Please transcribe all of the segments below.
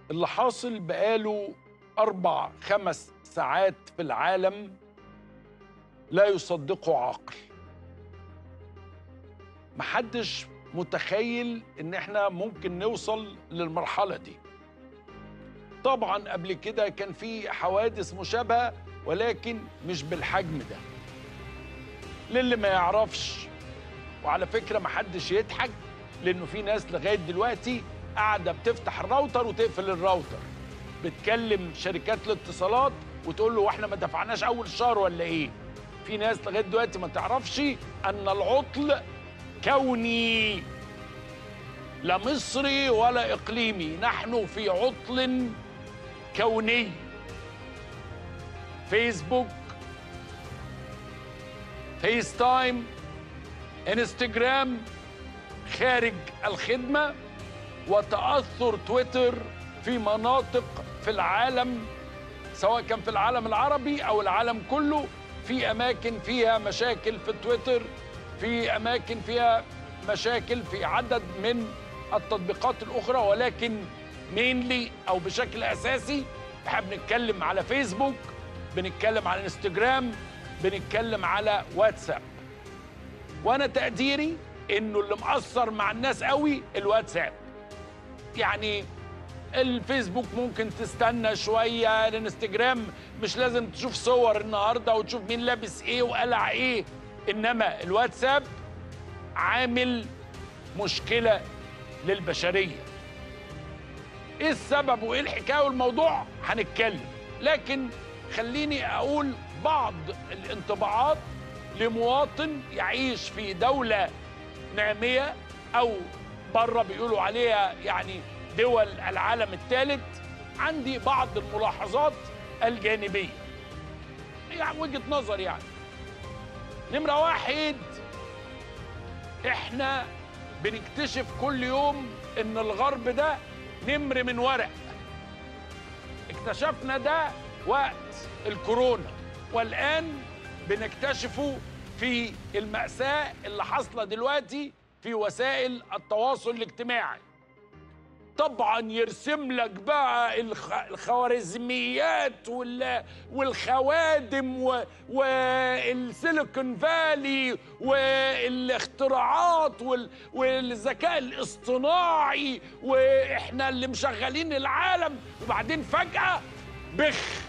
اللي حاصل بقاله أربع خمس ساعات في العالم لا يصدقه عاقل محدش متخيل ان احنا ممكن نوصل للمرحلة دي طبعا قبل كده كان في حوادث مشابهة ولكن مش بالحجم ده للي ما يعرفش وعلى فكرة محدش يضحك لانه في ناس لغاية دلوقتي قاعدة بتفتح الراوتر وتقفل الراوتر بتكلم شركات الاتصالات وتقول له واحنا ما دفعناش اول الشهر ولا ايه في ناس لغايه دلوقتي ما تعرفش ان العطل كوني لا مصري ولا اقليمي نحن في عطل كوني فيسبوك فيس تايم انستجرام خارج الخدمه وتاثر تويتر في مناطق في العالم سواء كان في العالم العربي او العالم كله في اماكن فيها مشاكل في تويتر في اماكن فيها مشاكل في عدد من التطبيقات الاخرى ولكن مينلي او بشكل اساسي احنا بنتكلم على فيسبوك بنتكلم على انستجرام بنتكلم على واتساب وانا تقديري انه اللي مأثر مع الناس قوي الواتساب يعني الفيسبوك ممكن تستنى شوية الانستجرام مش لازم تشوف صور النهاردة وتشوف مين لابس ايه وقلع ايه انما الواتساب عامل مشكلة للبشرية ايه السبب وايه الحكاية والموضوع هنتكلم لكن خليني اقول بعض الانطباعات لمواطن يعيش في دولة نامية او بره بيقولوا عليها يعني دول العالم الثالث عندي بعض الملاحظات الجانبية يعني وجهة نظر يعني نمرة واحد احنا بنكتشف كل يوم ان الغرب ده نمر من ورق اكتشفنا ده وقت الكورونا والآن بنكتشفه في المأساة اللي حاصلة دلوقتي في وسائل التواصل الاجتماعي طبعا يرسم لك بقى الخ... الخوارزميات وال... والخوادم و... والسيليكون فالي والاختراعات وال... والذكاء الاصطناعي واحنا اللي مشغلين العالم وبعدين فجأة بخ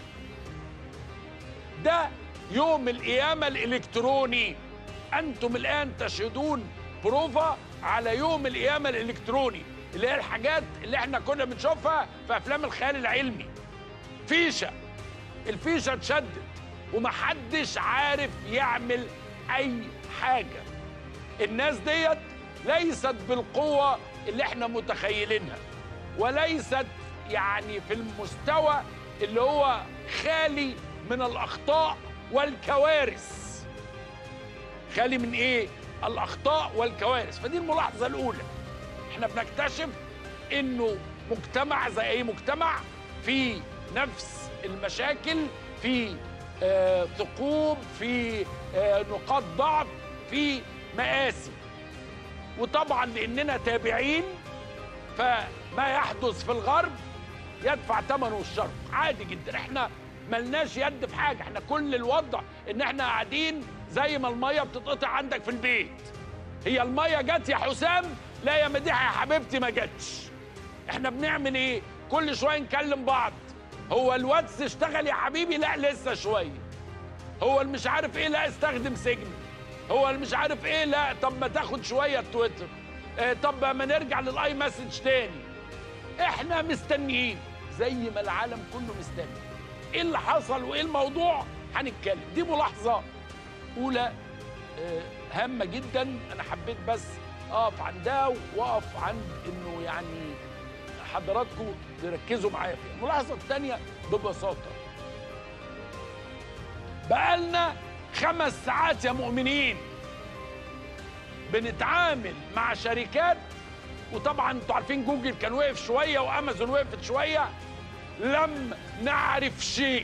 ده يوم القيامة الإلكتروني أنتم الآن تشهدون بروفا على يوم القيامة الإلكتروني اللي هي الحاجات اللي احنا كنا بنشوفها في افلام الخيال العلمي فيشه الفيشه اتشدت ومحدش عارف يعمل اي حاجه الناس ديت ليست بالقوه اللي احنا متخيلينها وليست يعني في المستوى اللي هو خالي من الاخطاء والكوارث خالي من ايه الاخطاء والكوارث فدي الملاحظه الاولى احنا بنكتشف انه مجتمع زي اي مجتمع في نفس المشاكل في آه ثقوب في آه نقاط ضعف في مآسي وطبعا لاننا تابعين فما يحدث في الغرب يدفع ثمنه الشرق عادي جدا احنا ملناش يد في حاجه احنا كل الوضع ان احنا قاعدين زي ما الميه بتتقطع عندك في البيت هي الميه جت يا حسام لا يا مديحه يا حبيبتي ما جاتش احنا بنعمل ايه كل شويه نكلم بعض هو الواتس اشتغل يا حبيبي لا لسه شويه هو اللي مش عارف ايه لا استخدم سجن هو اللي مش عارف ايه لا طب ما تاخد شويه تويتر اه طب ما نرجع للاي مسج تاني احنا مستنيين زي ما العالم كله مستني ايه اللي حصل وايه الموضوع هنتكلم دي ملاحظه اولى اه هامه جدا انا حبيت بس اقف عندها واقف عند انه يعني حضراتكم تركزوا معايا فيها الملاحظه الثانيه ببساطه بقالنا خمس ساعات يا مؤمنين بنتعامل مع شركات وطبعا انتوا عارفين جوجل كان وقف شويه وامازون وقفت شويه لم نعرف شيء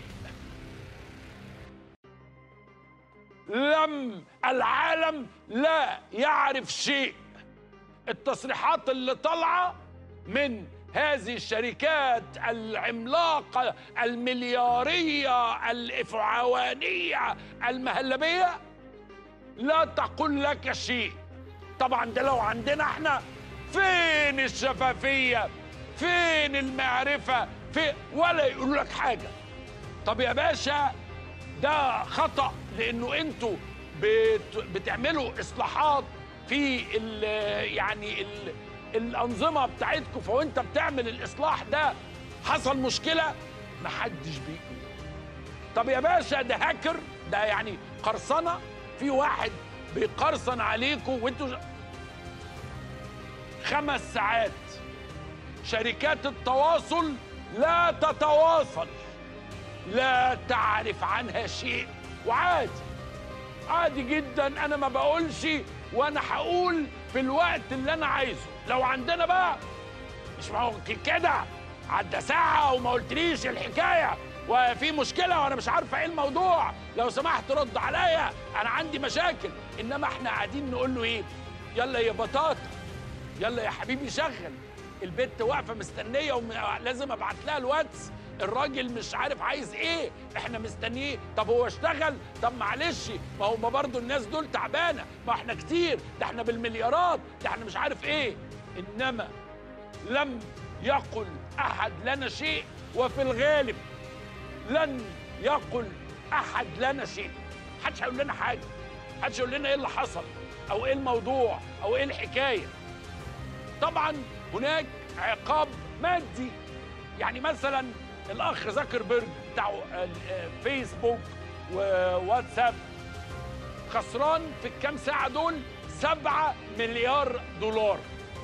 لم العالم لا يعرف شيء التصريحات اللي طالعه من هذه الشركات العملاقة المليارية الإفعوانية المهلبية لا تقول لك شيء طبعا ده لو عندنا احنا فين الشفافية فين المعرفة في ولا يقول لك حاجة طب يا باشا ده خطأ لأنه انتوا بت بتعملوا إصلاحات في ال يعني ال الأنظمة بتاعتكم فوانت بتعمل الإصلاح ده حصل مشكلة محدش بيقول طب يا باشا ده هاكر ده يعني قرصنة في واحد بيقرصن عليكم وانتوا خمس ساعات شركات التواصل لا تتواصل لا تعرف عنها شيء وعادي عادي جدا انا ما بقولش وانا هقول في الوقت اللي انا عايزه لو عندنا بقى مش ممكن كده عدى ساعة وما قلتليش الحكاية وفي مشكلة وأنا مش عارفة إيه الموضوع لو سمحت رد عليا أنا عندي مشاكل إنما إحنا قاعدين نقول له إيه يلا يا بطاطا يلا يا حبيبي شغل البت واقفة مستنية ولازم أبعت لها الواتس الراجل مش عارف عايز ايه احنا مستنيه طب هو اشتغل طب معلش ما هم برضه الناس دول تعبانه ما احنا كتير ده احنا بالمليارات ده احنا مش عارف ايه انما لم يقل احد لنا شيء وفي الغالب لن يقل احد لنا شيء محدش هيقول لنا حاجه محدش يقول لنا ايه اللي حصل او ايه الموضوع او ايه الحكايه طبعا هناك عقاب مادي يعني مثلا الاخ زكربرج بتاع فيسبوك وواتساب خسران في الكام ساعه دول 7 مليار دولار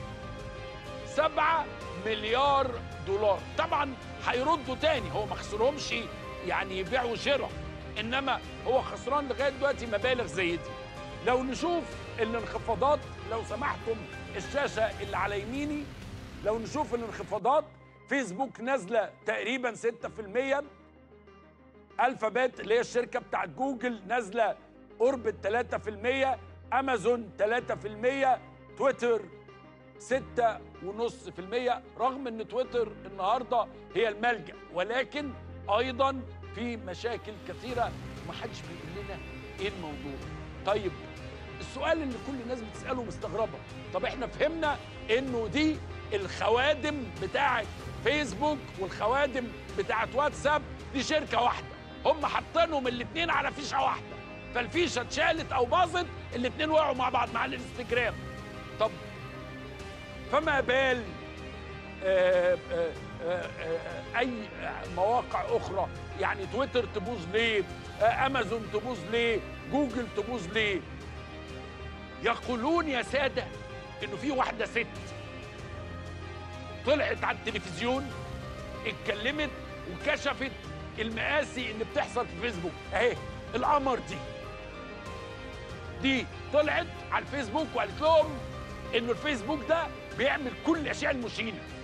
7 مليار دولار طبعا هيردوا تاني هو ما خسرهمش يعني يبيع وشراء انما هو خسران لغايه دلوقتي مبالغ زي دي لو نشوف الانخفاضات لو سمحتم الشاشه اللي على يميني لو نشوف الانخفاضات فيسبوك نازله تقريبا 6% الفابت اللي هي الشركه بتاعت جوجل نازله قرب ال 3% امازون 3% تويتر 6.5% رغم ان تويتر النهارده هي الملجا ولكن ايضا في مشاكل كثيره ومحدش بيقول لنا ايه الموضوع طيب السؤال اللي كل الناس بتساله مستغربه طب احنا فهمنا انه دي الخوادم بتاعه فيسبوك والخوادم بتاعه واتساب دي شركه واحده هم حاطينهم الاثنين على فيشه واحده فالفيشه اتشالت او باظت الاثنين وقعوا مع بعض مع الانستجرام طب فما بال آآ آآ آآ اي مواقع اخرى يعني تويتر تبوظ ليه امازون تبوظ ليه جوجل تبوظ ليه يقولون يا ساده انه في واحده ست طلعت على التلفزيون اتكلمت وكشفت المآسي اللي بتحصل في فيسبوك اهي القمر دي دي طلعت على الفيسبوك وقالت لهم انه الفيسبوك ده بيعمل كل الاشياء المشينه